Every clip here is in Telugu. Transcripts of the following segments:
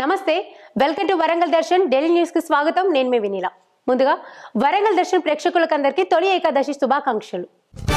నమస్తే welcome to Warangal Darshan daily news కి స్వాగతం నేను మీ వినీల ముందుగా వరంగల్ దర్శన్ ప్రేక్షకులకందరికీ తొలి ఏకాదశి శుభాకాంక్షలు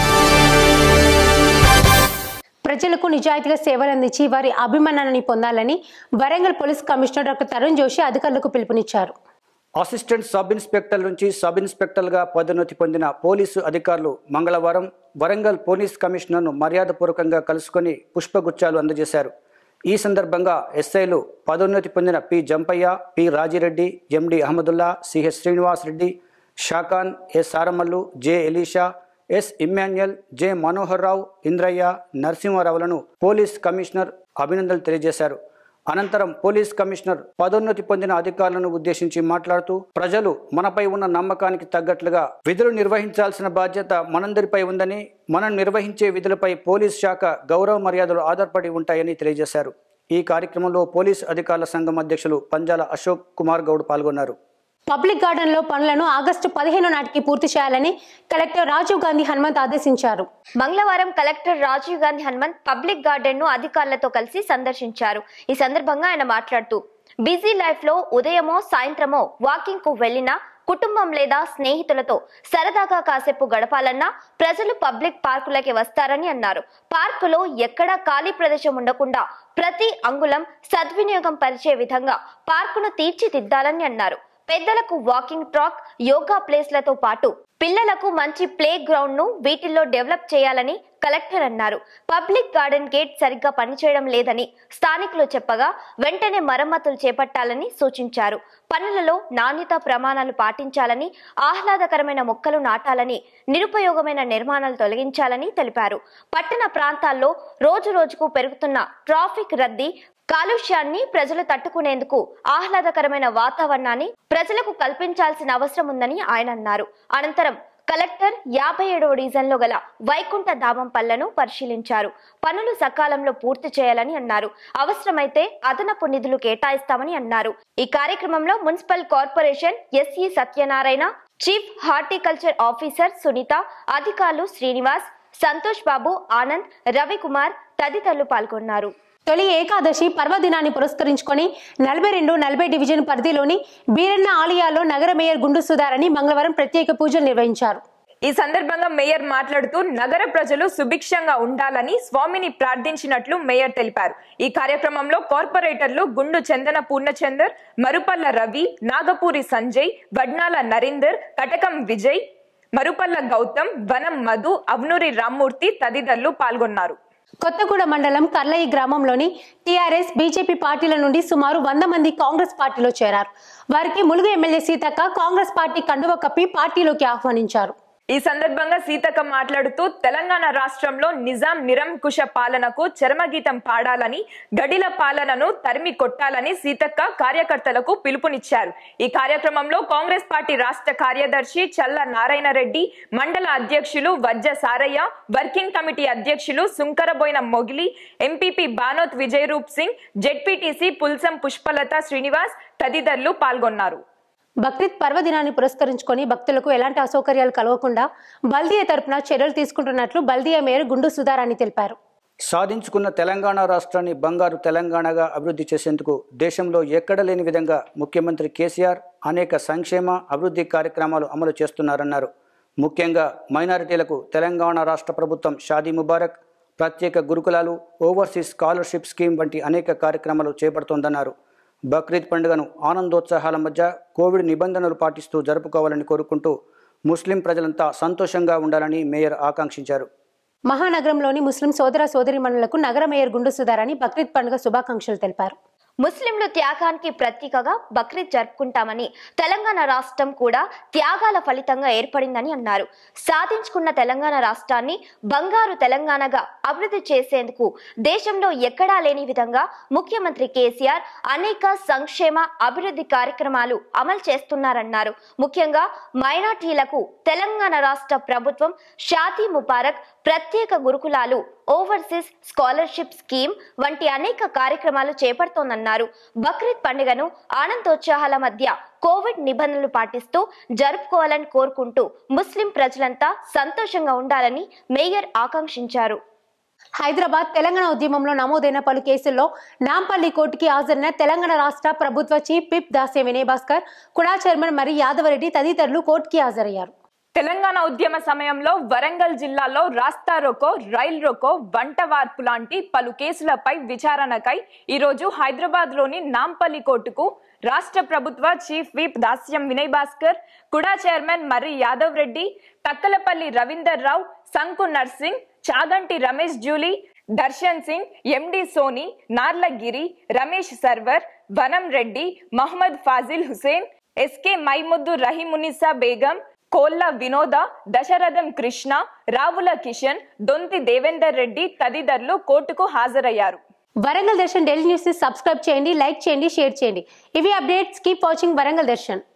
ప్రజలకు నిజాయితీగా సేవలు అందించి వారి అభిమానాన్ని పొందాలని Warangal police commissioner doctor Tarun Joshi అధికారులకు పిలుపునిచ్చారు అసిస్టెంట్ సబ్ ఇన్స్పెక్టర్ నుంచి సబ్ ఇన్స్పెక్టర్గా పదోన్నతి పొందిన పోలీసు అధికారులు మంగళవారం వరంగల్ పోలీస్ కమిషనర్ను మర్యాదపూర్వకంగా కలుసుకొని పుష్పగుచ్చాలు అందజేశారు ఈ సందర్భంగా ఎస్ఐలు పదోన్నతి పొందిన P Jampayya P Rajireddy Md Ahmadullah CH Srinivas Reddy Shakan S Saramallu J Elisha S Immanuel J Manohar Rao Indrayya నరసింహారావులను పోలీస్ కమిషనర్ అభినందనలు తెలియజేశారు అనంతరం పోలీస్ కమిషనర్ పదోన్నతి పొందిన అధికారులను ఉద్దేశించి మాట్లాడుతూ ప్రజలు మనపై ఉన్న నమ్మకానికి తగ్గట్లుగా విధులు నిర్వహించాల్సిన బాధ్యత మనందరిపై ఉందని మనం నిర్వహించే విధులపై పోలీస్ శాఖ గౌరవ మర్యాదలు ఆధారపడి ఉంటాయని తెలియజేశారు ఈ కార్యక్రమంలో పోలీస్ అధికారుల సంఘం అధ్యక్షులు పంజాల అశోక్ కుమార్ గౌడ్ పాల్గొన్నారు పబ్లిక్ గార్డెన్ లో పనులను ఆగస్టు పదిహేను నాటికి పూర్తి చేయాలని కలెక్టర్ రాజీవ్ గాంధీ హనుమంత్ ఆదేశించారు మంగళవారం collector Rajiv Gandhi Hanumanth public garden ను అధికారులతో కలిసి సందర్శించారు ఈ సందర్భంగా ఆయన మాట్లాడుతూ బిజీ లైఫ్ లో ఉదయమో సాయంత్రమో వాకింగ్ కు వెళ్లినా కుటుంబం లేదా స్నేహితులతో సరదాగా కాసేపు గడపాలన్నా ప్రజలు పబ్లిక్ పార్కులకి వస్తారని అన్నారు పార్కులో ఎక్కడా ఖాళీ ప్రదేశం ఉండకుండా ప్రతి అంగుళం సద్వినియోగం పరిచే విధంగా పార్కును తీర్చిదిద్దాలని అన్నారు పెద్దలకు వాకింగ్ ట్రాక్ యోగా ప్లేస్లతో పాటు పిల్లలకు మంచి ప్లే గ్రౌండ్ ను వీటిల్లో డెవలప్ చేయాలని కలెక్టర్ అన్నారు పబ్లిక్ గార్డెన్ గేట్ సరిగ్గా పనిచేయడం లేదని స్థానికులు చెప్పగా వెంటనే మరమ్మతులు చేపట్టాలని సూచించారు పనులలో నాణ్యత ప్రమాణాలు పాటించాలని ఆహ్లాదకరమైన మొక్కలు నాటాలని నిరుపయోగమైన నిర్మాణాలు తొలగించాలని తెలిపారు పట్టణ ప్రాంతాల్లో రోజు రోజుకు పెరుగుతున్న ట్రాఫిక్ రద్దీ కాలుష్యాన్ని ప్రజలు తట్టుకునేందుకు ఆహ్లాదకరమైన వాతావరణాన్ని ప్రజలకు కల్పించాల్సిన అవసరం ఉందని ఆయన అన్నారు అనంతరం కలెక్టర్ యాభై ఏడవ డివిజన్లో గల వైకుంఠ ధామం పళ్లను పరిశీలించారు పనులు సకాలంలో పూర్తి చేయాలని అన్నారు అవసరమైతే అదనపు నిధులు కేటాయిస్తామని అన్నారు ఈ కార్యక్రమంలో municipal corporation SE Satyanarayana chief horticulture officer Sunitha అధికారులు శ్రీనివాస్ సంతోష్ బాబు ఆనంద్ రవికుమార్ తదితరులు పాల్గొన్నారు తొలి ఏకాదశి పర్వదినాన్ని పురస్కరించుకొని నలభై రెండు నలభై డివిజన్ పరిధిలోని బీరన్న ఆలయాల్లో నగర మేయర్ గుండు సుధారని మంగళవారం ప్రత్యేక పూజలు నిర్వహించారు ఈ సందర్భంగా మేయర్ మాట్లాడుతూ నగర ప్రజలు సుభిక్షంగా ఉండాలని స్వామిని ప్రార్థించినట్లు మేయర్ తెలిపారు ఈ కార్యక్రమంలో కార్పొరేటర్లు గుండు చందన పూర్ణచందర్ మరుపల్ల రవి నాగపూరి సంజయ్ వడ్నాల నరేందర్ కటకం విజయ్ మరుపల్ల గౌతమ్ వనం మధు అవ్నూరి రామ్మూర్తి తదితరులు పాల్గొన్నారు కొత్తగూడ మండలం కర్లయి గ్రామంలోని టీఆర్ఎస్ బీజేపీ పార్టీల నుండి సుమారు వంద మంది కాంగ్రెస్ పార్టీలో చేరారు వారికి ములుగు ఎమ్మెల్యే సీతక్క కాంగ్రెస్ పార్టీ కండువ కప్పి పార్టీలోకి ఆహ్వానించారు ఈ సందర్భంగా సీతక్క మాట్లాడుతూ తెలంగాణ రాష్ట్రంలో నిజాం నిరంకుశ పాలనకు చరమగీతం పాడాలని గడిల పాలనను తరిమి కొట్టాలని సీతక్క కార్యకర్తలకు పిలుపునిచ్చారు ఈ కార్యక్రమంలో కాంగ్రెస్ పార్టీ రాష్ట్ర కార్యదర్శి చల్ల నారాయణ రెడ్డి మండల అధ్యక్షులు వజ్జ సారయ్య వర్కింగ్ కమిటీ అధ్యక్షులు సుంకరబోయిన మొగిలి ఎంపీపీ బానోత్ విజయరూప్ సింగ్ జెడ్పీటీసీ పుల్సం పుష్పలత శ్రీనివాస్ తదితరులు పాల్గొన్నారు బక్రీద్ పర్వదినాన్ని పురస్కరించుకొని భక్తులకు ఎలాంటి అసౌకర్యాలు కలగకుండా బల్దియా తరపున చర్యలు తీసుకుంటున్నట్లు బల్దియా మేయర్ గుండు సుధారాణి తెలిపారు సాధించుకున్న తెలంగాణ రాష్ట్రాన్ని బంగారు తెలంగాణగా అభివృద్ధి చేసేందుకు దేశంలో ఎక్కడ లేని విధంగా ముఖ్యమంత్రి కేసీఆర్ అనేక సంక్షేమ అభివృద్ధి కార్యక్రమాలు అమలు చేస్తున్నారన్నారు ముఖ్యంగా మైనారిటీలకు తెలంగాణ రాష్ట్ర ప్రభుత్వం షాదీ ముబారక్ ప్రత్యేక గురుకులాలు ఓవర్సీస్ స్కాలర్షిప్ స్కీమ్ వంటి అనేక కార్యక్రమాలు చేపడుతోందన్నారు బక్రీద్ పండుగను ఆనందోత్సాహాల మధ్య కోవిడ్ నిబంధనలు పాటిస్తూ జరుపుకోవాలని కోరుకుంటూ ముస్లిం ప్రజలంతా సంతోషంగా ఉండాలని మేయర్ ఆకాంక్షించారు మహానగరంలోని ముస్లిం సోదర సోదరిమణులకు నగర మేయర్ గుండు సుధారాణి బక్రీద్ పండుగ శుభాకాంక్షలు తెలిపారు ముస్లింలు త్యాగానికి ప్రతీకగా బక్రీద్ జరుపుకుంటామని తెలంగాణ రాష్ట్రం కూడా త్యాగాల ఫలితంగా ఏర్పడిందని అన్నారు సాధించుకున్న తెలంగాణ రాష్ట్రాన్ని బంగారు తెలంగాణగా అభివృద్ధి చేసేందుకు దేశంలో ఎక్కడా లేని విధంగా ముఖ్యమంత్రి కేసీఆర్ అనేక సంక్షేమ అభివృద్ధి కార్యక్రమాలు అమలు చేస్తున్నారన్నారు ముఖ్యంగా మైనార్టీలకు తెలంగాణ రాష్ట్ర ప్రభుత్వం షాదీ ముబారక్ ప్రత్యేక గురుకులాలు ఓవర్సీస్ స్కాలర్షిప్ స్కీమ్ వంటి అనేక కార్యక్రమాలు చేపడుతోందన్నారు బక్రీద్ పండుగను ఆనందోత్సాహాల మధ్య కోవిడ్ నిబంధనలు పాటిస్తూ జరుపుకోవాలని కోరుకుంటూ ముస్లిం ప్రజలంతా సంతోషంగా ఉండాలని మేయర్ ఆకాంక్షించారు హైదరాబాద్ తెలంగాణ ఉద్యమంలో నమోదైన పలు కేసుల్లో నాంపల్లి కోర్టుకి హాజరైన తెలంగాణ రాష్ట్ర ప్రభుత్వ chief whip Dasyam Vinay Bhaskar KUDA chairman మరి యాదవరెడ్డి తదితరులు కోర్టుకి హాజరయ్యారు తెలంగాణ ఉద్యమ సమయంలో వరంగల్ జిల్లాలో రాస్తా రోకో రైల్ రోకో వంట వార్పు లాంటి పలు కేసులపై విచారణకై ఈరోజు హైదరాబాద్ లోని నాంపల్లి కోర్టుకు రాష్ట్ర ప్రభుత్వ chief whip Dasyam Vinay Bhaskar KUDA chairman Marri Yadav Reddy Takkalapalli Ravinder Rao Sanku Narsing Chaganti Ramesh Julie Darshan Singh Md Soni Narlagiri Ramesh Sarvar Vanam Reddy Mohammed Fazil Hussain SK Maimuddu Rahimunnisa Begum Kolla Vinoda Dasaratham Krishna Ravula Kishan దొంతి దేవేందర్ రెడ్డి తదితరులు కోర్టుకు హాజరయ్యారు వరంగల్ దర్శన్ డైలీ న్యూస్ ని సబ్స్క్రైబ్ చేయండి లైక్ చేయండి షేర్ చేయండి ఇవి updates keep watching Warangal Darshan